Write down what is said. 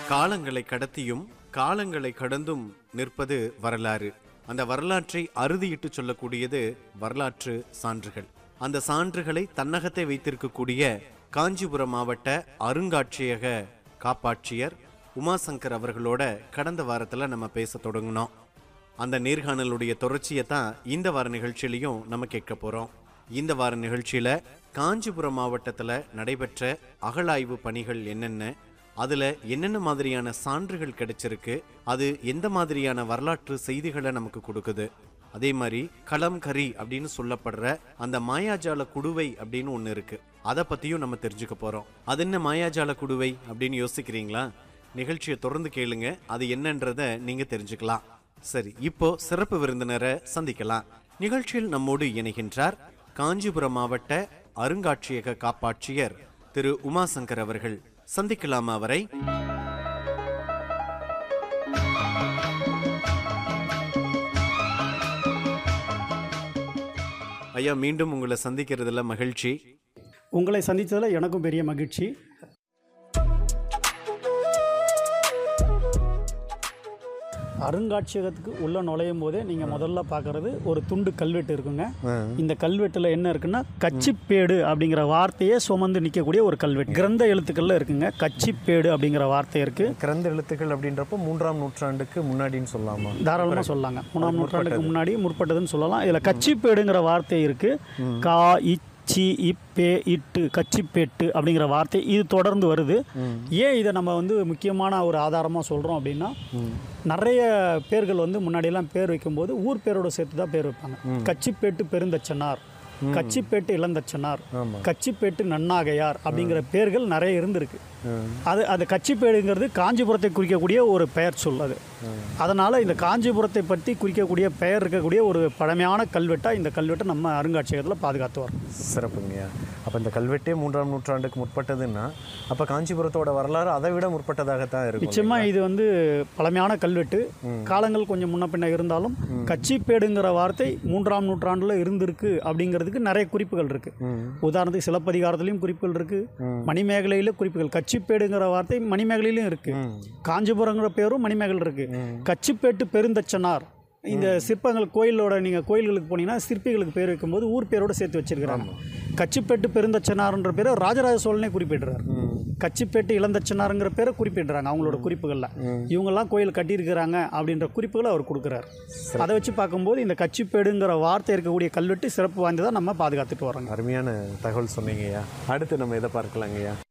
காலங்களை கடத்தியும் காலங்களை கடந்தும் நிற்பது வரலாறு அந்த வரலாற்றை அறுதியிட்டு சொல்லக்கூடியது வரலாற்று சான்றுகள் அந்த சான்றுகளை தன்னகத்தை வைத்திருக்கக்கூடிய காஞ்சிபுரம் மாவட்ட அருங்காட்சியக காப்பாட்சியர் உமாசங்கர் அவர்களோட கடந்த வாரத்துல நம்ம பேச தொடங்கினோம் அந்த நேர்காணலுடைய தொடர்ச்சியை தான் இந்த வார நிகழ்ச்சியிலையும் நம்ம கேட்க போறோம் இந்த வார நிகழ்ச்சியில காஞ்சிபுரம் மாவட்டத்துல நடைபெற்ற அகழாய்வு பணிகள் என்னென்ன அதுல என்னென்ன மாதிரியான சான்றுகள் கிடைச்சிருக்கு அது எந்த மாதிரியான வரலாற்று செய்திகளை நமக்கு கொடுக்குது அதே மாதிரி களம் கரி அப்படின்னு சொல்லப்படுற அந்த மாயாஜால குடுவை அப்படின்னு ஒன்று இருக்கு அதை பத்தியும் நம்ம தெரிஞ்சுக்க போறோம் அது என்ன மாயாஜால குடுவை அப்படின்னு யோசிக்கிறீங்களா நிகழ்ச்சியை தொடர்ந்து கேளுங்க அது என்னன்றத நீங்க தெரிஞ்சுக்கலாம் சரி இப்போ சிறப்பு விருந்தினரை சந்திக்கலாம் நிகழ்ச்சியில் நம்மோடு இணைகின்றார் காஞ்சிபுரம் மாவட்ட அருங்காட்சியக காப்பாட்சியர் திரு உமாசங்கர் அவர்கள் சந்திக்கலாமா அவரை ஐயா மீண்டும் உங்களை சந்திக்கிறதுல மகிழ்ச்சி உங்களை சந்தித்ததில் எனக்கும் பெரிய மகிழ்ச்சி அருங்காட்சியகத்துக்கு உள்ளே நுழையும் போதே நீங்கள் முதல்ல பார்க்குறது ஒரு துண்டு கல்வெட்டு இருக்குங்க இந்த கல்வெட்டில் என்ன இருக்குன்னா கச்சிப்பேடு அப்படிங்கிற வார்த்தையே சுமந்து நிற்கக்கூடிய ஒரு கல்வெட்டு கிரந்த எழுத்துக்களில் இருக்குங்க கச்சிப்பேடு அப்படிங்கிற வார்த்தை இருக்குது கிரந்த எழுத்துக்கள் அப்படின்றப்போ மூன்றாம் நூற்றாண்டுக்கு முன்னாடின்னு சொல்லலாமா தாராளமாக சொல்லலாங்க மூணாம் நூற்றாண்டுக்கு முன்னாடி முற்பட்டதுன்னு சொல்லலாம் இதில் கச்சிப்பேடுங்கிற வார்த்தை இருக்குது கா இச்சி இப்பே இட்டு கச்சிப்பேட்டு அப்படிங்கிற வார்த்தை இது தொடர்ந்து வருது ஏன் இதை நம்ம வந்து முக்கியமான ஒரு ஆதாரமாக சொல்கிறோம் அப்படின்னா நிறைய பேர்கள் வந்து முன்னாடியெல்லாம் பேர் வைக்கும்போது ஊர் பேரோட சேர்த்து தான் பேர் வைப்பாங்க கச்சிப்பேட்டு பெருந்தச்சனார் கச்சிப்பேட்டு இளந்தச்சனார் ஆமா. கச்சிப்பேட்டு நன்னாகையார் அப்படிங்கிற பேர்கள் நிறைய இருந்திருக்கு அது அது கச்சிப்பேடுங்கிறது காஞ்சிபுரத்தை குறிக்கக்கூடிய ஒரு பெயர் சொல் அது அதனால் இந்த காஞ்சிபுரத்தை பற்றி குறிக்கக்கூடிய பெயர் இருக்கக்கூடிய ஒரு பழமையான கல்வெட்டாக இந்த கல்வெட்டை நம்ம அருங்காட்சியகத்தில் பாதுகாத்து வரோம் சிறப்புங்கய்யா அப்போ இந்த கல்வெட்டே மூன்றாம் நூற்றாண்டுக்கு முற்பட்டதுன்னா அப்போ காஞ்சிபுரத்தோட வரலாறு அதை விட முற்பட்டதாகத்தான் இருக்கும் நிச்சயமாக இது வந்து பழமையான கல்வெட்டு காலங்கள் கொஞ்சம் முன்ன பின்ன இருந்தாலும் கச்சிப்பேடுங்கிற வார்த்தை மூன்றாம் நூற்றாண்டில் இருந்திருக்கு அப்படிங்கிறதுக்கு நிறைய குறிப்புகள் இருக்கு உதாரணத்துக்கு சிலப்பதிகாரத்துலேயும் குறிப்புகள் இருக்கு மணிமேகலையில குறிப்புகள் கச்சிப்பேடுங்கிற வார்த்தை மணிமேகலையிலும் இருக்கு காஞ்சிபுரங்கிற பேரும் மணிமேகல் இருக்கு கச்சிப்பேட்டு பெருந்தச்சனார் இந்த சிற்பங்கள் கோயிலோட நீங்கள் கோயில்களுக்கு போனீங்கன்னா சிற்பிகளுக்கு பேர் வைக்கும்போது ஊர் பேரோட சேர்த்து வச்சிருக்கிறாங்க கச்சிப்பேட்டு பெருந்தச்சனார்ன்ற பேரை ராஜராஜ சோழனே குறிப்பிடுறார் கச்சிப்பேட்டு இளந்தச்சனாருங்கிற பேரை குறிப்பிடுறாங்க அவங்களோட குறிப்புகளில் இவங்கெல்லாம் கோயில் கட்டியிருக்கிறாங்க அப்படின்ற குறிப்புகளை அவர் கொடுக்குறார் அதை வச்சு பார்க்கும்போது இந்த கச்சிப்பேடுங்கிற வார்த்தை இருக்கக்கூடிய கல்வெட்டு சிறப்பு வாய்ந்ததாக நம்ம பாதுகாத்துட்டு வரோங்க அருமையான தகவல் சொன்னீங்கய்யா அடுத்து நம்ம எதை பார்க்கலாங்கய்யா